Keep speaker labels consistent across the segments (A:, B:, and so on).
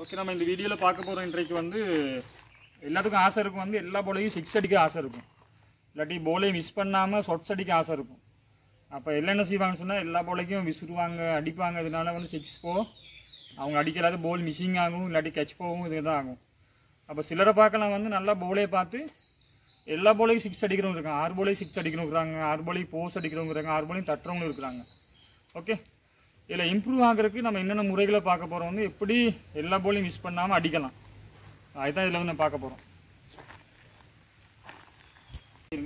A: okay நம்ம இந்த வீடியோவில் பார்க்க போகிற இன்றைக்கு வந்து எல்லாத்துக்கும் ஆசை இருக்கும் வந்து எல்லா போலையும் சிக்ஸ் அடிக்க ஆசை இருக்கும் இல்லாட்டி போலையும் மிஸ் பண்ணாமல் சொட்ஸ் அடிக்க ஆசை இருக்கும் அப்போ எல்லாம் என்ன செய்வாங்கன்னு சொன்னால் எல்லா போலைக்கும் விசிறுவாங்க அடிப்பாங்க இதனால வந்து சிக்ஸ் போ அவங்க அடிக்கலாத போல் மிஸ்ஸிங் ஆகும் இல்லாட்டி கேட்ச் போகும் இது தான் ஆகும் அப்போ சிலரை பார்க்கலாம் வந்து நல்லா போலே பார்த்து எல்லா போலையும் சிக்ஸ் அடிக்கிறவங்க இருக்காங்க ஆறு போலையும் சிக்ஸ் அடிக்கிறவங்க இருக்காங்க ஆறு போலையும் போஸ் அடிக்கிறவங்க இருக்காங்க ஆறு போலையும் தட்டுறவங்களும் இருக்கிறாங்க ஓகே இதில் இம்ப்ரூவ் ஆகிறதுக்கு நம்ம என்னென்ன முறைகளை பார்க்க போகிறோம் வந்து எப்படி எல்லா போலையும் மிஸ் பண்ணாமல் அடிக்கலாம் அதுதான் இதில் வந்து நம்ம பார்க்க போகிறோம் இருங்க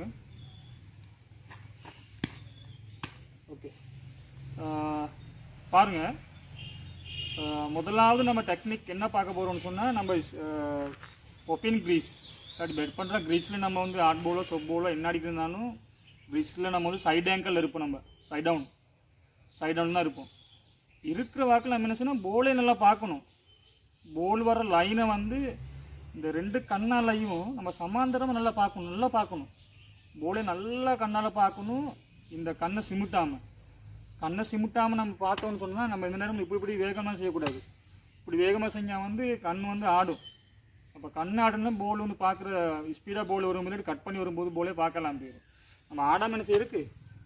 A: ஓகே பாருங்க ஆஹ் முதலாவது நம்ம டெக்னிக் என்ன பார்க்க போகிறோம்னு சொன்னால் நம்ம ஒப்பின் க்ரீஸ் அது பெட் பண்ணுற க்ரீஸில் நம்ம வந்து ஆட் போலோ சொப் போலோ என்ன அடிக்கிறதுனாலும் க்ரீஸில் நம்ம வந்து சைட் ஆங்கிள் இருப்போம் நம்ம சைட் டவுன் சைட் டவுன் தான் இருப்போம் இருக்கிற வாக்கில் நம்ம என்ன சொன்னால் போலே நல்லா பார்க்கணும் போல் வர லைனை வந்து இந்த ரெண்டு கண்ணாலையும் நம்ம சமாந்தரமாக நல்லா பார்க்கணும் நல்லா பார்க்கணும் போலே நல்லா கண்ணால் பார்க்கணும் இந்த கண்ணை சிமிட்டாமல் கண்ணை சிமிட்டாமல் நம்ம பார்த்தோம்னு சொன்னால் நம்ம இந்த நேரம் இப்படி இப்படி வேகமாக செய்யக்கூடாது இப்படி வேகமாக செஞ்சால் வந்து கண் வந்து ஆடும் அப்போ கண் ஆடுனா போல் வந்து பார்க்குற ஸ்பீடாக போல் வரும் முன்னாடி கட் பண்ணி வரும்போது போலே பார்க்கலாம் போயிடும் நம்ம ஆடாமல் என்ன செய்யறதுக்கு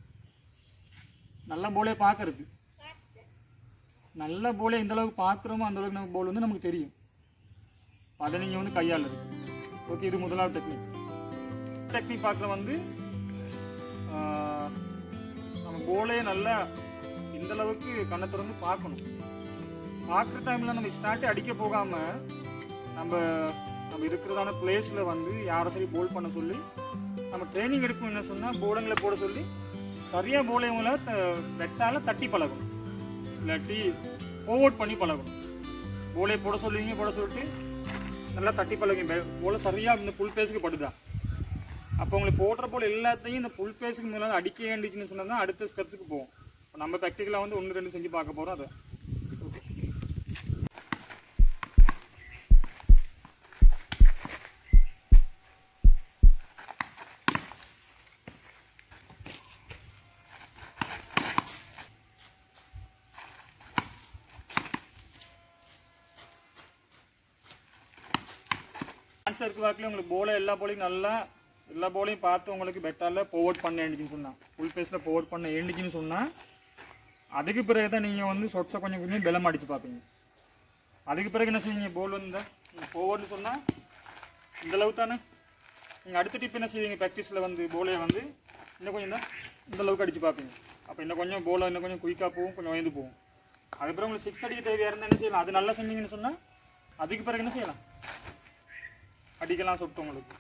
A: நல்ல போலே பார்க்கறதுக்கு நல்ல போலே எந்த அளவுக்கு பார்க்குறோமோ அந்த அளவுக்கு நம்ம போல் வந்து நமக்கு தெரியும் அதை நீங்கள் வந்து கையாளுறது ஓகே இது முதலாவது டெக்னிக் டெக்னிக் பார்க்குற வந்து ஆஹ், நம்ம போலே நல்லா இந்த அளவுக்கு கண்ணை திறந்து பார்க்கணும் பார்க்குற டைமில் நம்ம ஸ்டார்ட் அடிக்க போகாமல் நம்ம நம்ம இருக்கிறதான பிளேஸில் வந்து யாரை சரி போல் பண்ண சொல்லி நம்ம ட்ரைனிங் எடுக்கும் என்ன சொன்னால் போர்டுங்களை போட சொல்லி சரியாக போலைவங்கள த வெட்டால தட்டி பழகணும் இல்லாட்டி ஓவர்ட் பண்ணி பழகணும் போலே போட சொல்லுவீங்க போட சொல்லிட்டு நல்லா தட்டி பழகுங்க போல சரியாக இந்த புல் பேஸுக்கு படுதா அப்போ உங்களுக்கு போடுற போல எல்லாத்தையும் இந்த புல் பேஸுக்கு மேலே அடிக்க வேண்டிச்சுன்னு சொன்னால் தான் அடுத்த ஸ்டெப்ஸுக்கு போவோம் இப்போ நம்ம ப்ராக்டிக்கலாக வந்து ஒன்று ரெண்டு செஞ்சு பார்க்க போகிறோம் அதை ஓகே ஆன்சர் இருக்கு வாக்கில் உங்களுக்கு போல எல்லா போலையும் நல்லா எல்லா போலையும் பார்த்து உங்களுக்கு பெட்டரில் போவர்ட் பண்ண வேண்டிச்சுன்னு சொன்னால் ஃபுல் பேஸில் போவர்ட் பண்ண வேண்டிச்சுன்னு சொன்னால் அதுக்கு பிறகு தான் நீங்கள் வந்து சொட்ஸை கொஞ்சம் கொஞ்சம் பலம் அடித்து பார்ப்பீங்க அதுக்கு பிறகு என்ன செய்வீங்க போல் வந்து போவர்ட்னு சொன்னால் இந்த அளவு தானே நீங்கள் அடுத்த டிப் என்ன செய்வீங்க ப்ராக்டிஸில் வந்து போலே வந்து இன்னும் கொஞ்சம் தான் இந்த அளவுக்கு அடித்து பார்ப்பீங்க அப்போ இன்னும் கொஞ்சம் போலை இன்னும் கொஞ்சம் குயிக்காக போகும் கொஞ்சம் வயந்து போகும் அதுக்கப்புறம் உங்களுக்கு சிக்ஸ் அடிக்க தேவையாக இருந்தால் என்ன செய்யலாம் அது நல்லா செஞ்சீங்கன்னு சொன்னால் அதுக்கு பிறகு என்ன செய்யலாம் அடிக்கலாம் சொட்டு உங்களுக்கு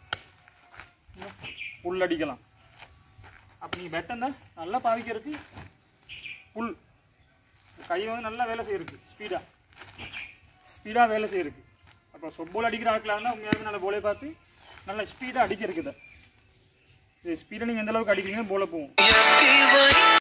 A: புல் அடிக்கலாம் அப்போ நீங்கள் பெட்டம் தான் நல்லா பாவிக்கிறதுக்கு புல் கை வந்து நல்லா வேலை செய்யிருக்கு ஸ்பீடாக ஸ்பீடாக வேலை செய்யிருக்கு அப்போ சொப்போல் அடிக்கிற ஆட்களாக இருந்தால் உண்மையாலுமே நல்ல போலே பார்த்து நல்லா ஸ்பீடாக அடிக்க இருக்குது இது ஸ்பீடாக நீங்கள் எந்த அளவுக்கு அடிக்கிறீங்க போல போகும்